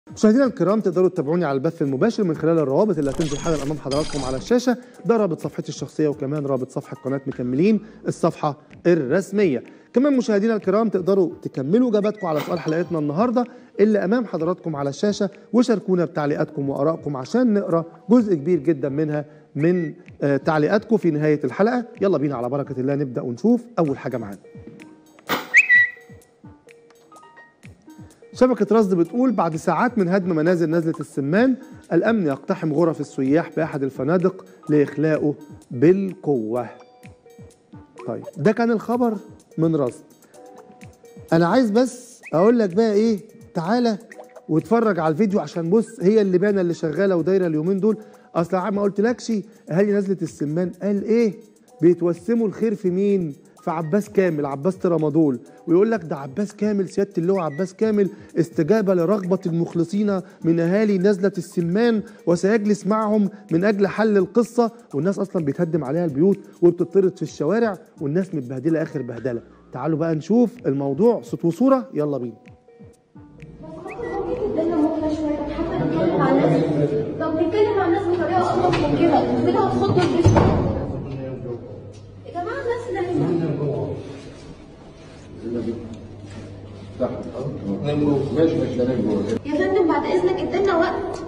مشاهدينا الكرام تقدروا تتابعوني على البث المباشر من خلال الروابط اللي هتنزل حالا امام حضراتكم على الشاشه ده رابط صفحتي الشخصيه وكمان رابط صفحه قناه مكملين الصفحه الرسميه كمان مشاهدينا الكرام تقدروا تكملوا اجاباتكم على سؤال حلقتنا النهارده اللي امام حضراتكم على الشاشه وشاركونا بتعليقاتكم وارائكم عشان نقرا جزء كبير جدا منها من آه، تعليقاتكم في نهايه الحلقه يلا بينا على بركه الله نبدا ونشوف اول حاجه معانا شبكة رصد بتقول بعد ساعات من هدم منازل نزلة السمان الأمن يقتحم غرف السياح بأحد الفنادق لإخلاؤه بالقوة طيب ده كان الخبر من رصد أنا عايز بس أقول لك بقى إيه تعالى واتفرج على الفيديو عشان بص هي اللي بانة اللي شغالة ودايرة اليومين دول أصل ما قلتلكش أهالي نزلة السمان قال إيه بيتوسموا الخير في مين في عباس كامل عباس ترامادول ويقول لك ده عباس كامل سياده اللواء عباس كامل استجابه لرغبه المخلصين من اهالي نزله السمان وسيجلس معهم من اجل حل القصه والناس اصلا بيتهدم عليها البيوت وبتطرد في الشوارع والناس متبهدله اخر بهدله تعالوا بقى نشوف الموضوع صوت وصوره يلا بينا الدنيا مغلى شويه طب حتى نتكلم مع الناس طب نتكلم مع الناس بطريقه الطف من كده كده هتخضوا الجسم يا جماعه الناس نايمه نام جوه ماشي ماشي ده نام جوه يا فندم بعد اذنك ادينا وقت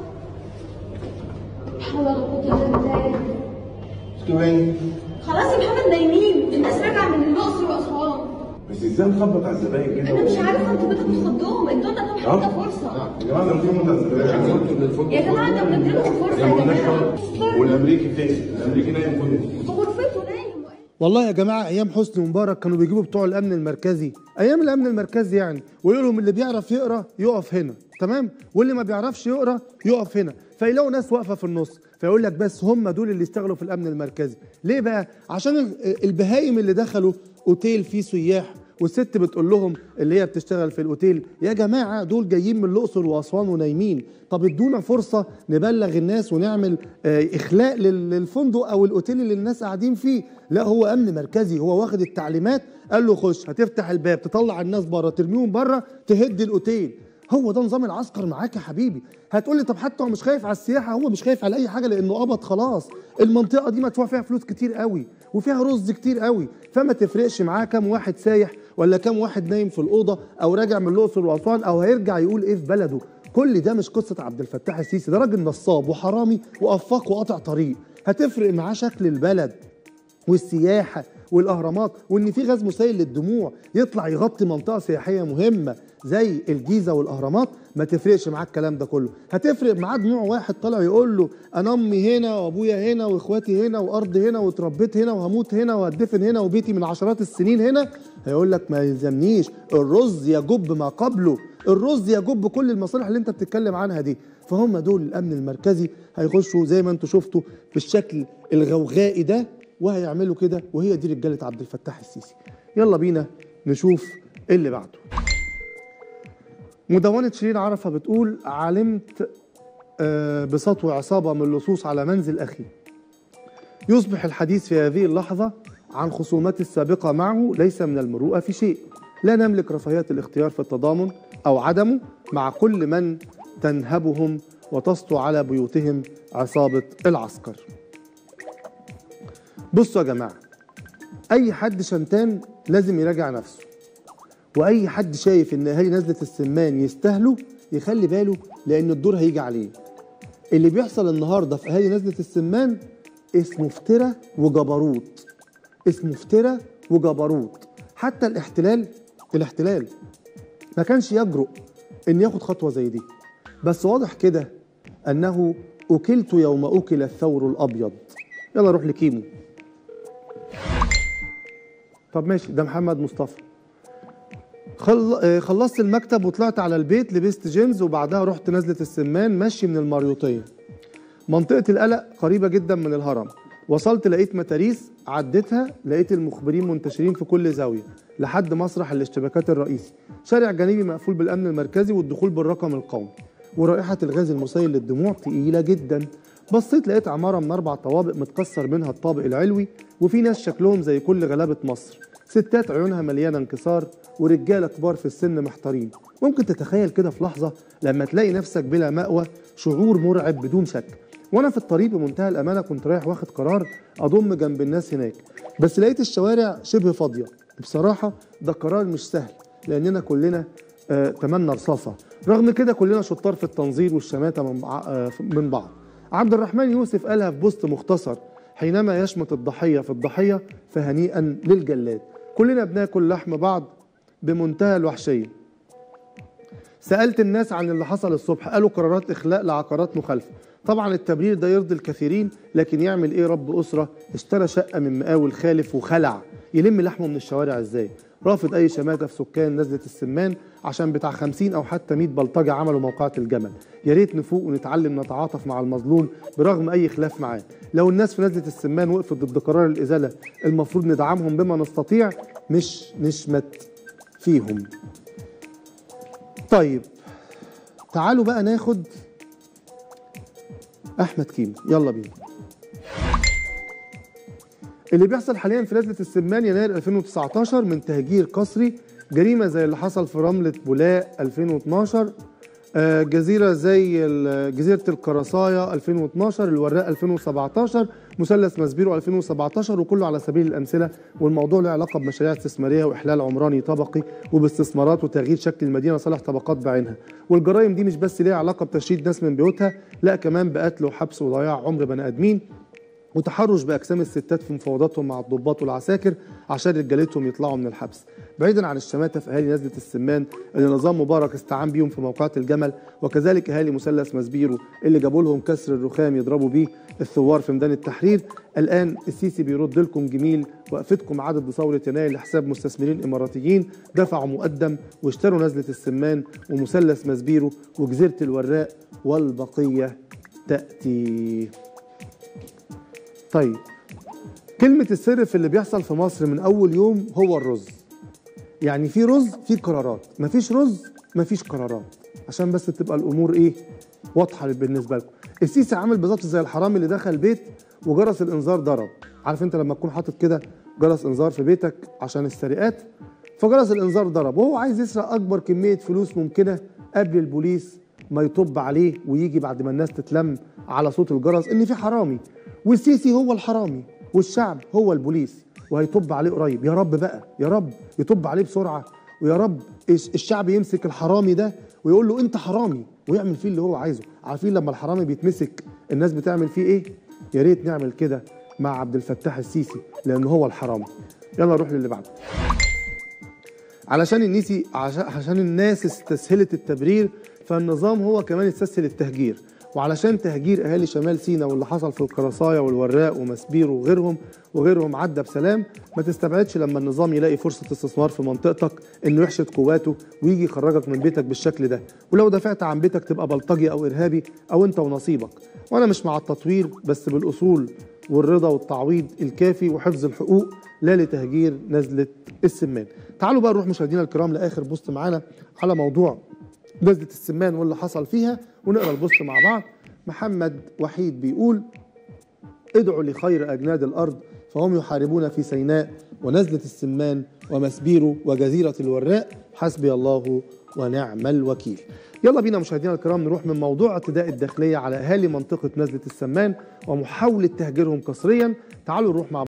لا حول ولا قوه الا بالله اسكوين خلاص يا محمد نايمين الناس راجعه من الاقصر واسوان بس ازاي نخبط على الزباين كده انا مش عارفه انتوا كده بتخضوهم ادونا طب حتى فرصه يا جماعه ده نخبط على الزباين يا جماعه ده بنديلهم فرصه يا جماعه والامريكي فين؟ الامريكي نايم كله في غرفته نايم والله يا جماعه ايام حسني مبارك كانوا بيجيبوا بتوع الامن المركزي ايام الامن المركزي يعني ويقولوا لهم اللي بيعرف يقرا يقف هنا تمام واللي ما بيعرفش يقرا يقف هنا فيلاقوا ناس واقفه في النص فيقول لك بس هم دول اللي اشتغلوا في الامن المركزي ليه بقى عشان ال- البهايم اللي دخلوا اوتيل فيه سياح والست بتقول لهم اللي هي بتشتغل في الاوتيل يا جماعه دول جايين من الاقصر واسوان ونايمين طب ادونا فرصه نبلغ الناس ونعمل آه، اخلاء لل- للفندق او الاوتيل اللي الناس قاعدين فيه لا هو امن مركزي هو واخد التعليمات قال له خش هتفتح الباب تطلع الناس بره ترميهم بره تهد الاوتيل هو ده نظام العسكر معاك يا حبيبي هتقول لي طب حتى هو مش خايف على السياحه هو مش خايف على اي حاجه لانه قبض خلاص المنطقه دي مدفوع فيها فلوس كتير قوي وفيها رز كتير قوي فما تفرقش معاه كام واحد سايح ولا كام واحد نايم في الاوضه او راجع من الاقصر واسوان او هيرجع يقول ايه في بلده كل ده مش قصه عبد الفتاح السيسي ده راجل نصاب وحرامي وافاق وقاطع طريق هتفرق معاه شكل البلد والسياحه والاهرامات وان في غاز مسيل للدموع يطلع يغطي منطقه سياحيه مهمه زي الجيزه والاهرامات ما تفرقش معاه الكلام ده كله هتفرق معاه دموع واحد طالع يقول له انا امي هنا وابويا هنا واخواتي هنا وارضي هنا واتربيت هنا وهموت هنا وهدفن هنا وبيتي من عشرات السنين هنا هيقول لك ما يلزمنيش الرز يجب ما قبله الرز يجب كل المصالح اللي انت بتتكلم عنها دي فهم دول الامن المركزي هيخشوا زي ما انتم شفتوا بالشكل الغوغائي ده وهيعملوا كده وهي دي رجاله عبد الفتاح السيسي يلا بينا نشوف اللي بعده مدونة شيرين عرفة بتقول علمت آه، بسطو عصابة من اللصوص على منزل أخي يصبح الحديث في هذه اللحظة عن خصوماتي السابقة معه ليس من المروءة في شيء لا نملك رفاهية الاختيار في التضامن أو عدمه مع كل من تنهبهم وتسطو على بيوتهم عصابة العسكر بصوا يا جماعة أي حد شمتان لازم يراجع نفسه واي حد شايف ان اهالي نزله السمان يستاهلوا يخلي باله لان الدور هيجي عليه اللي بيحصل النهارده في اهالي نزله السمان اسمه افتراء وجبروت اسمه افتراء وجبروت حتى الاحتلال الاحتلال ما كانش يجرؤ ان ياخد خطوه زي دي بس واضح كده انه اكلت يوم اكل الثور الابيض يلا روح لكيمو طب ماشي ده محمد مصطفى خل... آه، خلصت المكتب وطلعت على البيت لبست جينز وبعدها رحت نزلة السمان ماشي من الماريوطية منطقة القلق قريبة جدا من الهرم وصلت لقيت متاريس عديتها لقيت المخبرين منتشرين في كل زاوية لحد مسرح الاشتباكات الرئيسي شارع جانبي مقفول بالأمن المركزي والدخول بالرقم القومي ورائحة الغاز المسيل للدموع تقيلة جدا بصيت لقيت عمارة من أربع طوابق متكسر منها الطابق العلوي وفي ناس شكلهم زي كل غلابة مصر ستات عيونها مليانه انكسار ورجاله كبار في السن محتارين ممكن تتخيل كده في لحظه لما تلاقي نفسك بلا مأوى شعور مرعب بدون شك وانا في الطريق بمنتهى الامانه كنت رايح واخد قرار اضم جنب الناس هناك بس لقيت الشوارع شبه فاضيه بصراحه ده قرار مش سهل لاننا كلنا آه تمنى رصاصه رغم كده كلنا شطار في التنظير والشماته من, بع- آه من بعض عبد الرحمن يوسف قالها في بوست مختصر حينما يشمت الضحيه في الضحيه فهنيئا للجلاد كلنا بناكل لحم بعض بمنتهى الوحشيه سألت الناس عن اللي حصل الصبح قالوا قرارات إخلاء لعقارات مخالفة طبعا التبرير ده يرضي الكثيرين لكن يعمل ايه رب أسرة اشترى شقة من مقاول خالف وخلع يلم لحمه من الشوارع ازاي رافض اي شماتة في سكان نزلة السمان عشان بتاع 50 او حتى 100 بلطجة عملوا موقعة الجمل يا ريت نفوق ونتعلم نتعاطف مع المظلوم برغم اي خلاف معاه لو الناس في نزلة السمان وقفت ضد قرار الإزالة المفروض ندعمهم بما نستطيع مش نشمت فيهم طيب تعالوا بقى ناخد احمد كيمو يلا بينا اللي بيحصل حاليا في نزله السمان يناير 2019 من تهجير قسري جريمه زي اللي حصل في رمله بولاق 2012 آه، جزيره زي ال- جزيره القرصايه 2012 الوراق 2017 مثلث مسبيرو 2017 وكله على سبيل الامثله والموضوع له علاقه بمشاريع استثماريه واحلال عمراني طبقي وباستثمارات وتغيير شكل المدينه لصالح طبقات بعينها والجرائم دي مش بس ليها علاقه بتشريد ناس من بيوتها لا كمان بقتل وحبس وضياع عمر بني ادمين وتحرش باجسام الستات في مفاوضاتهم مع الضباط والعساكر عشان رجالتهم يطلعوا من الحبس بعيدا عن الشماته في اهالي نزله السمان اللي نظام مبارك استعان بيهم في موقعة الجمل وكذلك اهالي مثلث مسبيرو اللي جابوا لهم كسر الرخام يضربوا بيه الثوار في ميدان التحرير الان السيسي بيرد لكم جميل وقفتكم عدد ثوره يناير لحساب مستثمرين اماراتيين دفعوا مقدم واشتروا نزله السمان ومثلث مسبيرو وجزيره الوراق والبقيه تاتي طيب كلمة السر في اللي بيحصل في مصر من أول يوم هو الرز يعني في رز في قرارات مفيش رز مفيش قرارات عشان بس تبقى الأمور إيه واضحة بالنسبة لكم السيسي عامل بالظبط زي الحرامي اللي دخل بيت وجرس الإنذار ضرب عارف أنت لما تكون حاطط كده جرس إنذار في بيتك عشان السرقات فجرس الإنذار ضرب وهو عايز يسرق أكبر كمية فلوس ممكنة قبل البوليس ما يطب عليه ويجي بعد ما الناس تتلم على صوت الجرس ان في حرامي والسيسي هو الحرامي والشعب هو البوليس وهيطب عليه قريب يا رب بقى يا رب يطب عليه بسرعه ويا رب الش- الشعب يمسك الحرامي ده ويقول له انت حرامي ويعمل فيه اللي هو عايزه عارفين لما الحرامي بيتمسك الناس بتعمل فيه ايه يا ريت نعمل كده مع عبد الفتاح السيسي لان هو الحرامي يلا نروح للي بعده علشان النيسي عشان عشان الناس استسهلت التبرير فالنظام هو كمان استسهل التهجير وعلشان تهجير اهالي شمال سيناء واللي حصل في القرصايه والوراق ومسبير وغيرهم وغيرهم عدى بسلام ما تستبعدش لما النظام يلاقي فرصه استثمار في منطقتك انه يحشد قواته ويجي يخرجك من بيتك بالشكل ده ولو دافعت عن بيتك تبقى بلطجي او ارهابي او انت ونصيبك وانا مش مع التطوير بس بالاصول والرضا والتعويض الكافي وحفظ الحقوق لا لتهجير نزله السمان تعالوا بقى نروح مشاهدينا الكرام لاخر بوست معانا على موضوع نزله السمان واللي حصل فيها ونقرا البوست مع بعض محمد وحيد بيقول ادعوا لخير أجناد الأرض فهم يحاربون في سيناء ونزلة السمان ومسبيرو وجزيرة الوراق حسبي الله ونعم الوكيل يلا بينا مشاهدينا الكرام نروح من موضوع اعتداء الداخلية على أهالي منطقة نزلة السمان ومحاولة تهجيرهم قسريا تعالوا نروح مع